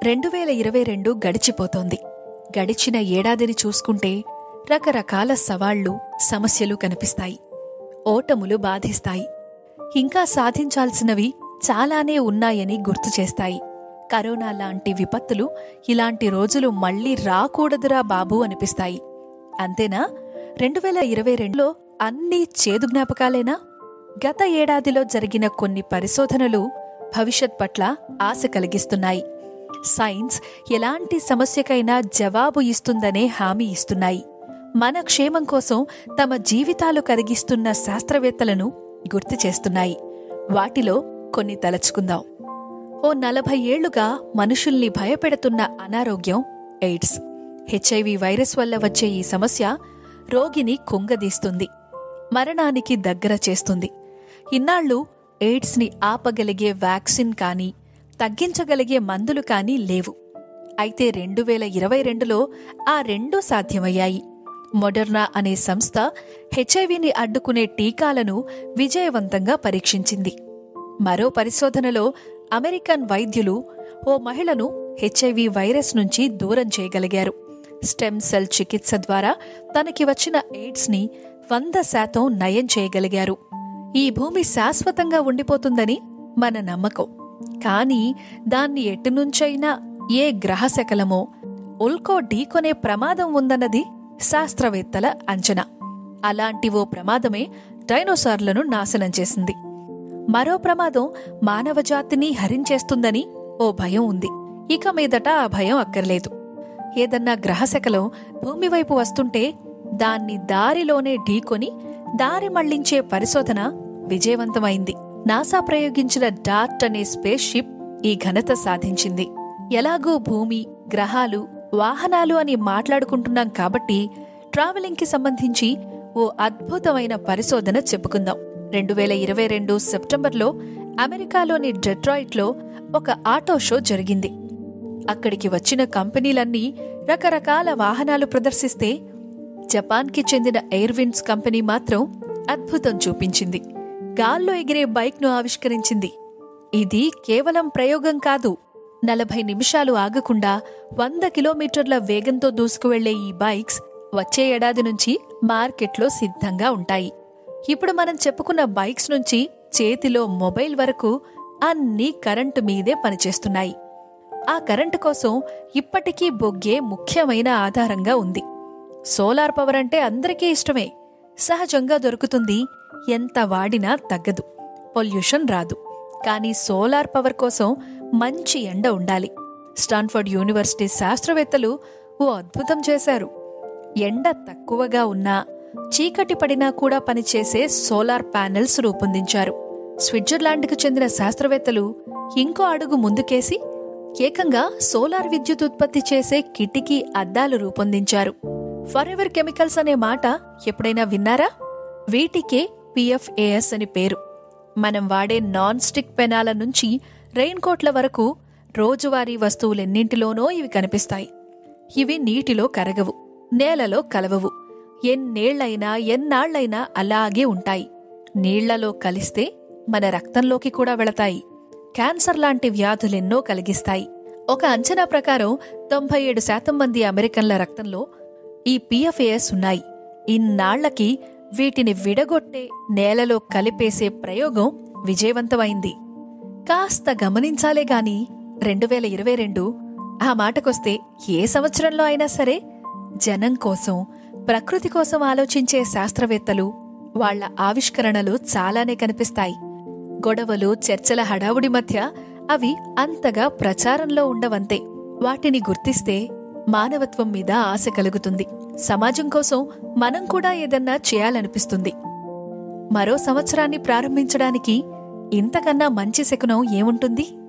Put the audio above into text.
రెండు వేల ఇరవై రెండు గడిచిపోతోంది గడిచిన ఏడాదిని చూసుకుంటే రకరకాల సవాళ్లు సమస్యలు కనిపిస్తాయి ఓటములు బాధిస్తాయి ఇంకా సాధించాల్సినవి చాలానే ఉన్నాయని గుర్తు చేస్తాయి కరోనా లాంటి విపత్తులు ఇలాంటి రోజులు మళ్ళీ రాకూడదురా బాబు అనిపిస్తాయి అంతేనా రెండు వేల ఇరవై రెండులో అన్నీ చేదు జ్ఞాపకాలేనా గత ఏడాదిలో జరిగిన కొన్ని పరిశోధనలు భవిష్యత్ పట్ల ఆశ కలిగిస్తున్నాయి సైన్స్ ఎలాంటి సమస్యకైనా జవాబు ఇస్తుందనే హామీ ఇస్తున్నాయి మన క్షేమం కోసం తమ జీవితాలు కరిగిస్తున్న శాస్త్రవేత్తలను గుర్తు చేస్తున్నాయి వాటిలో కొన్ని తలచుకుందాం ఓ నలభై ఏళ్లుగా మనుషుల్ని భయపెడుతున్న అనారోగ్యం ఎయిడ్స్ హెచ్ఐవి వైరస్ వల్ల వచ్చే ఈ సమస్య రోగిని కుంగదీస్తుంది మరణానికి దగ్గర చేస్తుంది ఇన్నాళ్లు ఎయిడ్స్ని ఆపగలిగే వ్యాక్సిన్ కానీ తగ్గించగలిగే మందులు కానీ లేవు అయితే రెండు వేల ఇరవై రెండులో ఆ రెండూ సాధ్యమయ్యాయి మొడర్నా అనే సంస్థ హెచ్ఐవిని అడ్డుకునే టీకాలను విజయవంతంగా పరీక్షించింది మరో పరిశోధనలో అమెరికన్ వైద్యులు ఓ మహిళను హెచ్ఐవి వైరస్ నుంచి దూరం చేయగలిగారు స్టెమ్ సెల్ చికిత్స ద్వారా తనకి వచ్చిన ఎయిడ్స్ని వంద శాతం నయం చేయగలిగారు ఈ భూమి శాశ్వతంగా ఉండిపోతుందని మన నమ్మకం కానీ దాన్ని ఎటునుంచైనా ఏ గ్రహశకలమో ఉల్కో ఢీకొనే ప్రమాదం ఉందన్నది శాస్త్రవేత్తల అంచనా అలాంటి ఓ ప్రమాదమే డైనోసార్లను నాశనం చేసింది మరో ప్రమాదం మానవజాతిని హరించేస్తుందని ఓ భయం ఉంది ఇక మీదట ఆ భయం అక్కర్లేదు ఏదన్నా గ్రహశకలం భూమి వైపు వస్తుంటే దాన్ని దారిలోనే ఢీకొని దారి మళ్లించే పరిశోధన విజయవంతమైంది నాసా ప్రయోగించిన డార్ట్ అనే స్పేస్ షిప్ ఈ ఘనత సాధించింది ఎలాగూ భూమి గ్రహాలు వాహనాలు అని మాట్లాడుకుంటున్నాం కాబట్టి ట్రావెలింగ్కి సంబంధించి ఓ అద్భుతమైన పరిశోధన చెప్పుకుందాం రెండు వేల ఇరవై రెండు సెప్టెంబర్లో అమెరికాలోని డెట్రాయిట్లో ఒక ఆటో షో జరిగింది అక్కడికి వచ్చిన కంపెనీలన్నీ రకరకాల వాహనాలు ప్రదర్శిస్తే జపాన్కి చెందిన ఎయిర్విన్స్ కంపెనీ మాత్రం అద్భుతం చూపించింది గాల్లో ఎగిరే బైక్ను ఆవిష్కరించింది ఇది కేవలం ప్రయోగం కాదు నలభై నిమిషాలు ఆగకుండా వంద కిలోమీటర్ల వేగంతో దూసుకువెళ్లే ఈ బైక్స్ వచ్చే ఏడాది నుంచి మార్కెట్లో సిద్ధంగా ఉంటాయి ఇప్పుడు మనం చెప్పుకున్న బైక్స్ నుంచి చేతిలో మొబైల్ వరకు అన్నీ కరెంటు మీదే పనిచేస్తున్నాయి ఆ కరెంటు కోసం ఇప్పటికీ బొగ్గే ముఖ్యమైన ఆధారంగా ఉంది సోలార్ పవర్ అంటే అందరికీ ఇష్టమే సహజంగా దొరుకుతుంది ఎంత వాడినా తగ్గదు పొల్యూషన్ రాదు కానీ సోలార్ పవర్ కోసం మంచి ఎండ ఉండాలి స్టాన్ఫర్డ్ యూనివర్సిటీ శాస్త్రవేత్తలు ఓ అద్భుతం చేశారు ఎండ తక్కువగా ఉన్నా చీకటి పడినా కూడా పనిచేసే సోలార్ ప్యానెల్స్ రూపొందించారు స్విట్జర్లాండ్కు చెందిన శాస్త్రవేత్తలు ఇంకో అడుగు ముందుకేసి ఏకంగా సోలార్ విద్యుత్ ఉత్పత్తి చేసే కిటికీ అద్దాలు రూపొందించారు ఫరెవర్ కెమికల్స్ అనే మాట ఎప్పుడైనా విన్నారా వీటికే పిఎఫ్ఏఎస్ అని పేరు మనం వాడే నాన్ స్టిక్ పెనాల నుంచి రెయిన్ కోట్ల వరకు రోజువారీ వస్తువులెన్నింటిలోనో ఇవి కనిపిస్తాయి ఇవి నీటిలో కరగవు నేలలో కలవవు ఎన్నేళ్లైనా ఎన్నాళ్లైనా అలాగే ఉంటాయి నీళ్లలో కలిస్తే మన రక్తంలోకి కూడా వెళతాయి క్యాన్సర్ లాంటి వ్యాధులెన్నో కలిగిస్తాయి ఒక అంచనా ప్రకారం తొంభై ఏడు శాతం మంది అమెరికన్ల రక్తంలో ఈ పిఎఫ్ఏఎస్ ఉన్నాయి ఇన్నాళ్లకి వీటిని విడగొట్టే నేలలో కలిపేసే ప్రయోగం విజయవంతమైంది కాస్త గమనించాలే గాని రెండు వేల ఇరవై రెండు ఆ మాటకొస్తే ఏ సంవత్సరంలో అయినా సరే జనం కోసం ప్రకృతి కోసం ఆలోచించే శాస్త్రవేత్తలు వాళ్ల ఆవిష్కరణలు చాలానే కనిపిస్తాయి గొడవలు చర్చల హడావుడి మధ్య అవి అంతగా ప్రచారంలో ఉండవంతే వాటిని గుర్తిస్తే మానవత్వం మీద ఆశ కలుగుతుంది సమాజం కోసం మనం కూడా ఏదన్నా చేయాలనిపిస్తుంది మరో సంవత్సరాన్ని ప్రారంభించడానికి ఇంతకన్నా మంచి శకునం ఏముంటుంది